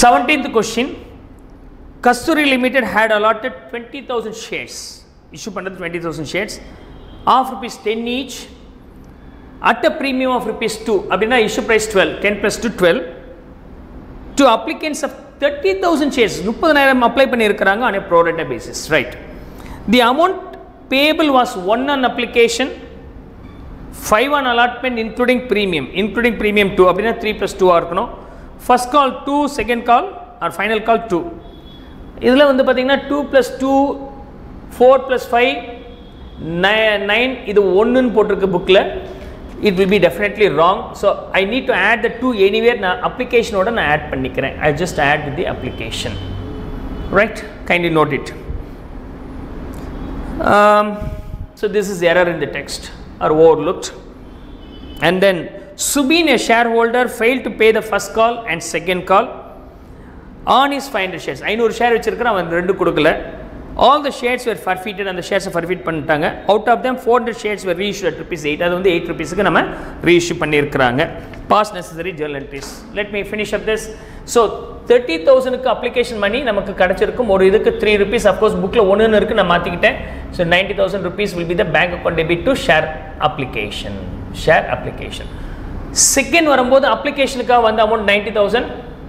17th question Kasturi Limited had allotted 20,000 shares, issue பண்ணுறது 20,000 shares of rupees 10 each at a premium of rupees 2 அப்படின்னா issue price 12 10 plus 2 12 to applicants of 30,000 shares முப்பதனாயிரம் apply பண்ணியிருக்கிறாங்க on a pro rata basis right the amount payable was 1 on application 5 on allotment including premium including premium 2 அப்படின்னா 3 plus 2 இருக்கணும் first call 2 second call or final call 2 இதில் வந்து பார்த்தீங்கன்னா two plus two four plus five nine இது ஒன்றுன்னு போட்டிருக்கு புக்கில் it will be definitely wrong so I need to add the two anywhere நான் அப்ளிகேஷனோட நான் ஆட் பண்ணிக்கிறேன் I just add with the application right kindly note it so this is error in the text are overlooked and then Subin, a shareholder, failed to pay the first call and second call on his 500 shares. ஐநூறு share வச்சிருக்கிறான் அவன் ரெண்டு கொடுக்கல all the shares were forfeited அந்த ஷேர்ஸை forfeit பண்ணிட்டாங்க out of them four hundred shares were reissue at rupees eight அது வந்து எயிட் ருபீஸுக்கு நம்ம ரீஇஷ்யூ பண்ணியிருக்கிறாங்க pass necessary journal entries let me finish up this so thirty தௌசண்ட்க்கு அப்ளிகேஷன் மணி நமக்கு கிடச்சிருக்கும் ஒரு இதுக்கு த்ரீ ருபீஸ் அஃப்கோர்ஸ் புக்கில் ஒன்றுன்னு இருக்குது நான் மாற்றிக்கிட்டேன் so ninety thousand rupees will be the bank account debit to share application share application second வரும்போது அப்ளிகேஷனுக்காக வந்த அமௌண்ட் நைன்ட்டி தௌசண்ட்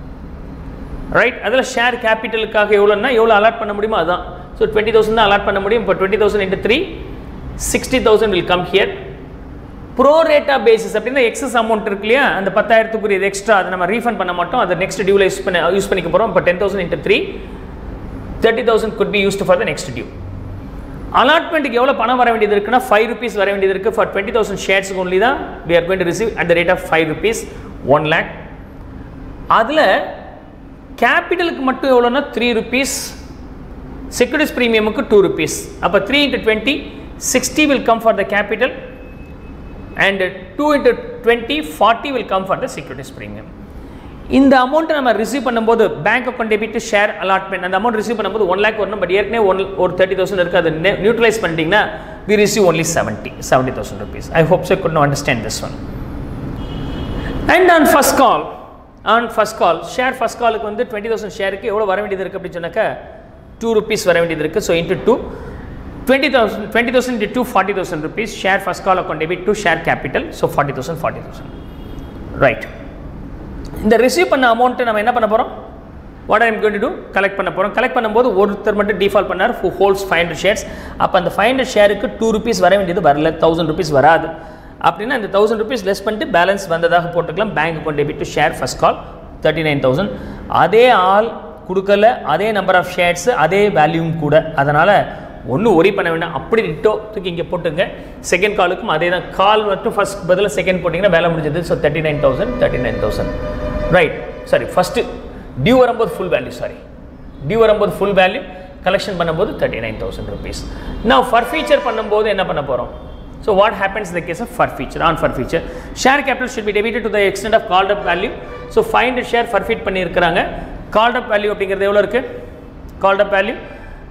ரைட் அதில் ஷேர் கேபிட்டலுக்காக எவ்வளோன்னா எவ்வளோ அலாட் பண்ண முடியுமோ அதுதான் ஸோ டுவெண்ட்டி தௌசண்ட் தான் அலாட் பண்ண முடியும் இப்போ twenty thousand into three sixty thousand will come here pro rata basis அப்படின்னா எக்ஸஸ் அமௌண்ட் இருக்கு இல்லையா அந்த பத்தாயிரத்துக்குரிய இது எக்ஸ்ட்ரா அதை நம்ம ரீஃபண்ட் பண்ண மாட்டோம் அதை நெக்ஸ்ட் டியூவில் யூஸ் பண்ண யூஸ் பண்ணிக்க போகிறோம் இப்போ ten thousand into three thirty thousand could be used for the next due அலாட்மெண்ட்டுக்கு எவ்வளோ பணம் வர வேண்டியது இருக்குன்னா ஃபைவ் ருபீஸ் வர வேண்டியது இருக்குது ஃபார் டுவெண்ட்டி தௌசண்ட் ஷேர்ஸ்க்கு ஒன்லி தான் we are going to receive at the rate of five rupees one lakh அதில் கேபிட்டலுக்கு மட்டும் எவ்வளோன்னா த்ரீ ருபீஸ் செக்யூரிட்டிஸ் ப்ரீமியமுக்கு டூ ருபீஸ் அப்போ three into twenty sixty will come for the capital and two into twenty forty will come for the securities premium இந்த அமௌண்ட்டை நம்ம receive பண்ணும்போது bank account debit share allotment அந்த amount receive பண்ணும்போது one lakh வரணும் but ஏற்கனவே one ஒரு thirty thousand இருக்குது அது நியூட்ரலைஸ் பண்ணிட்டீங்கன்னா we receive only seventy seventy thousand rupees I hope so good understand this one and on first call on first call share first காலுக்கு வந்து twenty thousand ஷேருக்கு எவ்வளோ வர வேண்டியது இருக்குது அப்படின்னு சொன்னாக்கா டூ ருபீஸ் வர வேண்டியது இருக்குது so into two twenty thousand twenty thousand into two forty thousand rupees share first call account debit to share capital so forty thousand forty thousand right இந்த ரிசீவ் பண்ண அமௌண்ட்டை நம்ம என்ன பண்ண போகிறோம் what I'm going to collect பண்ண போகிறோம் collect பண்ணும்போது ஒருத்தர் மட்டும் டிஃபால்ட் பண்ணார் ஃபோ ஹோல்ஸ் ஃபைவ் ஹண்ட்ரட் ஷேர்ஸ் அப்போ அந்த ஃபைவ் ஹண்ட்ரட் ஷேருக்கு டூ ருபீஸ் வர வேண்டியது வரல தௌசண்ட் ருபீஸ் வராது அப்படின்னா அந்த தௌசண்ட் ருபீஸ் லெஸ் பண்ணிட்டு பேலன்ஸ் வந்ததாக போட்டுக்கலாம் bank account debit to share first call thirty nine thousand அதே ஆள் கொடுக்கல அதே நம்பர் ஆஃப் ஷேர்ஸ் அதே வேல்யூவும் கூட அதனால் ஒன்றும் ஒரி பண்ண வேண்டாம் அப்படி டிட்டோ தூக்கி இங்கே போட்டுங்க செகண்ட் காலுக்கும் அதே தான் கால் மட்டும் ஃபஸ்ட் பதிலாக செகண்ட் போட்டிங்கன்னா வேலை முடிஞ்சது so thirty nine thousand thirty nine thousand right sorry first due வரும்போது ஃபுல் வேல்யூ சாரி டியூ வரும்போது ஃபுல் வேல்யூ கலெக்ஷன் பண்ணும்போது தேர்ட்டி நைன் தௌசண்ட் ருபீஸ் நான் ஃபர் ஃபீச்சர் பண்ணும்போது என்ன பண்ண போகிறோம் ஸோ வாட் ஹேப்பன்ஸ் இந்த case of forfeiture on forfeiture share capital should be debited to the extent of called up value so five hundred share forfeit பண்ணியிருக்கிறாங்க called up value அப்படிங்கிறது எவ்வளோ இருக்குது called up value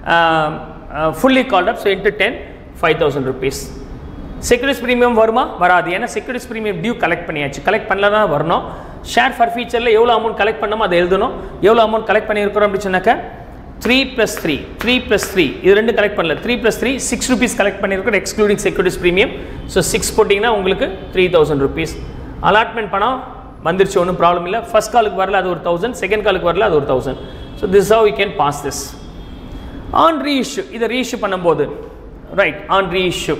fully called up so into ten five thousand rupees securities premium வருமா வராது ஏன்னா securities premium due collect பண்ணியாச்சு collect பண்ணல தான் வரணும் ஷேர் ஃபர் ஃபீச்சரில் எவ்வளோ அமௌண்ட் கலெக்ட் பண்ணமோ அதை எழுதணும் எவ்வளோ அமௌண்ட் கலெக்ட் பண்ணியிருக்கிறோம் அப்படின்னு சொன்னாக்க three plus three three plus three இது ரெண்டு கலெக்ட் பண்ணல three plus three six rupees collect பண்ணியிருக்கோம் excluding securities premium so six போட்டிங்கன்னா உங்களுக்கு த்ரீ தௌசண்ட் ருபீஸ் அலாட்மெண்ட் பணம் வந்துருச்சு ஒன்றும் ப்ராப்ளம் இல்லை ஃபஸ்ட் காலுக்கு வரல அது ஒரு தௌசண்ட் செகண்ட் காலுக்கு வரல அது ஒரு thousand so this how we can pass this on reissue இதை ரீஇஷ்யூ பண்ணும்போது ரைட் ஆன் ரீஇஷ்யூ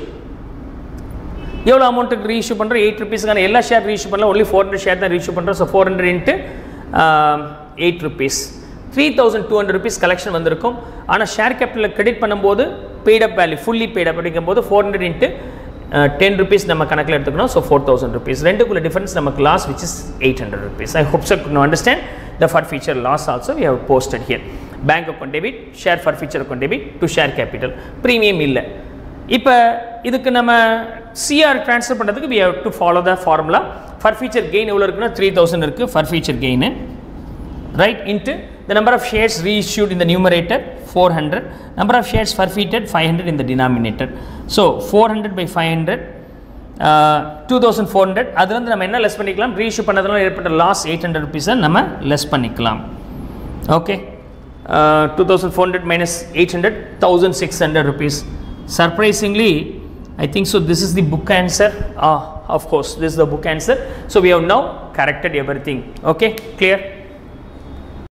எவ்வளோ அமௌண்ட்டுக்கு ரீஇஷ்யூ பண்ணுறோம் எயிட் ருபீஸ்க்கான எல்லா ஷேர் ரீஇஷ்யூ பண்ணலாம் ஒன்லி ஃபோர் ஹண்ட்ரட் ஷேர் தான் ரீஇஷ்யூ பண்ணுறோம் so four hundred into eight rupees three thousand two hundred rupees collection வந்திருக்கும் ஆனால் ஷேர் கேபிட்டலில் கிரெடிட் பண்ணும்போது பெய்டப் வேல்யூ ஃபுல்லி பெய்டப் அப்படிங்கும்போது four hundred into ten rupees நம்ம கணக்கில் எடுத்துக்கணும் ஸோ ஃபோர் தௌசண்ட் ருபீஸ் ரெண்டுக்குள்ள டிஃபரன்ஸ் நமக்கு loss which is eight hundred rupees I hope such understand the forfeiture loss also we have posted here bank account debit share forfeiture account debit to share capital premium இல்லை இப்போ இதுக்கு நம்ம CR transfer பண்ணுறதுக்கு we have to follow the formula forfeiture gain எவ்வளோ இருக்குன்னா three thousand இருக்குது forfeiture gain right into the number of shares reissued in the numerator four hundred number of shares forfeited five hundred in the denominator so four hundred by five hundred two thousand four hundred அதுலேருந்து நம்ம என்ன less பண்ணிக்கலாம் reissue பண்ணதுனால ஏற்பட்ட loss eight hundred ருபீஸை நம்ம less பண்ணிக்கலாம் okay uh, 2400 minus 800 1600 rupees surprisingly i think so this is the book answer ah of course this is the book answer so we have now corrected everything okay clear